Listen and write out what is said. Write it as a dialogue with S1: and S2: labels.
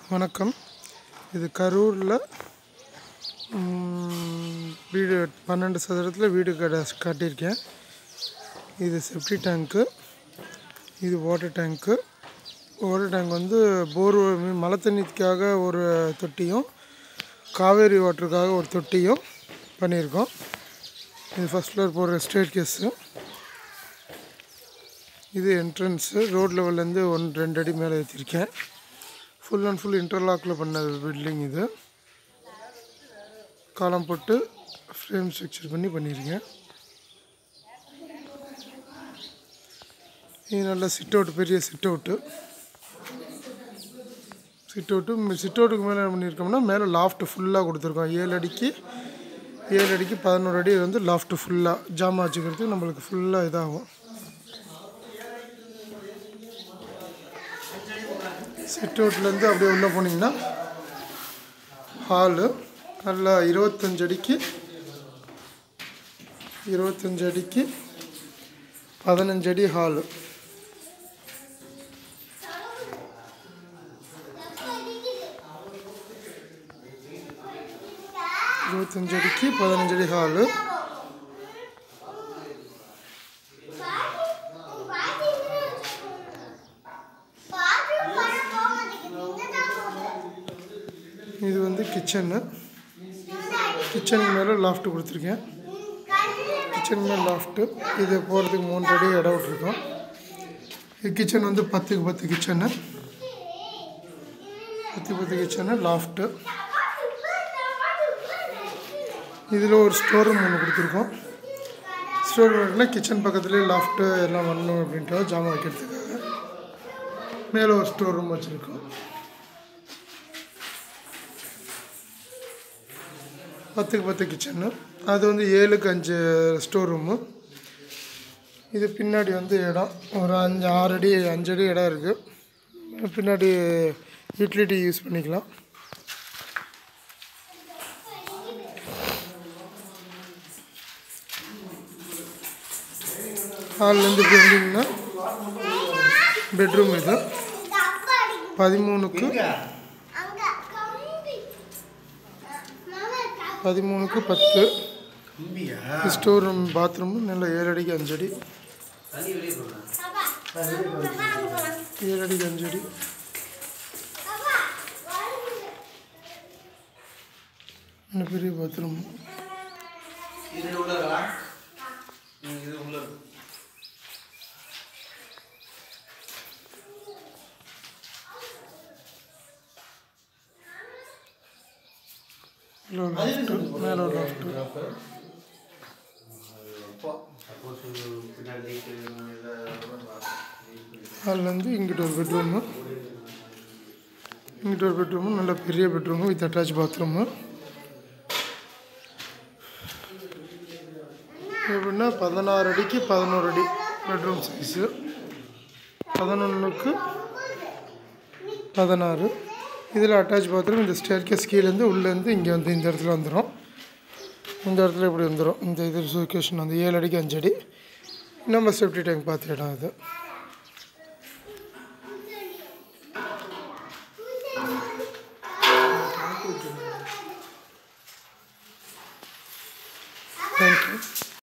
S1: வணக்கம் இது கரூரில் வீடு பன்னெண்டு சதுரத்தில் வீடு கட கட்டியிருக்கேன் இது செப்டி டேங்க்கு இது வாட்டர் டேங்க்கு வாட்டர் டேங்க் வந்து போர் மழை தண்ணிக்காக ஒரு தொட்டியும் காவேரி வாட்டருக்காக ஒரு தொட்டியும் பண்ணியிருக்கோம் இது ஃபஸ்ட் ஃப்ளோர் போகிற ஸ்டேட் கேஸு இது என்ட்ரன்ஸு ரோட் லெவல்லேருந்து ஒன் ரெண்டு அடி மேலே ஏற்றிருக்கேன் ஃபுல் அண்ட் ஃபுல் இன்டர்லாக்கில் பண்ண பில்டிங் இது காலம் போட்டு ஃப்ரேம் ஸ்ட்ரக்சர் பண்ணி பண்ணியிருக்கேன் இது நல்ல சிட் அவுட் பெரிய sit out sit out sit அவுட்டுக்கு மேலே என்ன பண்ணியிருக்கோம்னா மேலே லாஃப்ட் ஃபுல்லாக கொடுத்துருக்கோம் ஏழு அடிக்கு ஏழு அடிக்கு பதினோரு அடி வந்து லாஃப்ட் ஃபுல்லாக ஜாமான் வச்சுக்கிறதுக்கு நம்மளுக்கு ஃபுல்லாக இதாகும் சிட் அவுட்லேருந்து அப்படியே உள்ளே போனீங்கன்னா ஹாலு நல்லா இருபத்தஞ்சு அடிக்கு இருபத்தஞ்சு அடிக்கு பதினஞ்சு அடி ஹாலு இருபத்தஞ்சு அடிக்கு பதினஞ்சு அடி ஹாலு இது வந்து கிச்சனு கிச்சனுக்கு மேலே லாஃப்ட் கொடுத்துருக்கேன் கிச்சன் மேலே லாஃப்ட்டு இது போகிறதுக்கு மூன்று அடி இடம் விட்ருக்கோம் இது கிச்சன் வந்து பத்துக்கு பத்து கிச்சனு பத்து பத்து கிச்சனு லாஃப்ட்டு இதில் ஒரு ஸ்டோர் ரூம் ஒன்று கொடுத்துருக்கோம் ஸ்டோர் ரூம்னா கிச்சன் பக்கத்துலேயே லாஃப்ட்டு எல்லாம் வரணும் அப்படின்ட்டு ஜாமான் வைக்கிறதுக்காக மேலே ஒரு ஸ்டோர் ரூம் வச்சுருக்கோம் பத்துக்கு பத்து கிச்சனு அது வந்து ஏழுக்கு அஞ்சு ஸ்டோர் ரூமு இது பின்னாடி வந்து இடம் ஒரு அஞ்சு ஆறு அடி அஞ்சு அடி இடம் இருக்குது பின்னாடி யூட்டிலிட்டி யூஸ் பண்ணிக்கலாம் ஹால்லேருந்து இப்படி வந்தீங்கன்னா பெட்ரூம் இது பதிமூணுக்கு பதிமூணுக்கு பத்து ஸ்டோர் ரூம் பாத்ரூம் நல்ல ஏழு அடிக்கு அஞ்சு அடி ஏழு அடிக்கு அஞ்சு அடி நல்ல பெரிய பாத்ரூம்
S2: இது உள்ளதா ம், இது உள்ளது
S1: மேலே ஒரு லாஃப்ட்டு மேலே ஒரு லாஃப்ட்டு
S2: சப்போஸ் பின்னாடி
S1: அதுலேருந்து இங்கிட்ட ஒரு பெட்ரூமு இங்கிட்ட ஒரு பெட்ரூமு நல்ல பெரிய பெட்ரூமு வித் அட்டாச் பாத்ரூமு எப்படின்னா பதினாறு அடிக்கு பதினோரு அடி பெட்ரூம் சைஸு பதினொன்றுக்கு பதினாறு இதில் அட்டாச் பாத்ரூம் இந்த ஸ்டேர்கேஸ் கீழேருந்து உள்ளேருந்து இங்கே வந்து இந்த இடத்துல வந்துடும் இந்த இடத்துல இப்படி வந்துடும் இந்த இது லொக்கேஷன் வந்து ஏழு அடிக்கு அஞ்சு அடி நம்ம சேஃப்டி டேங்க் பார்த்த இடம் இது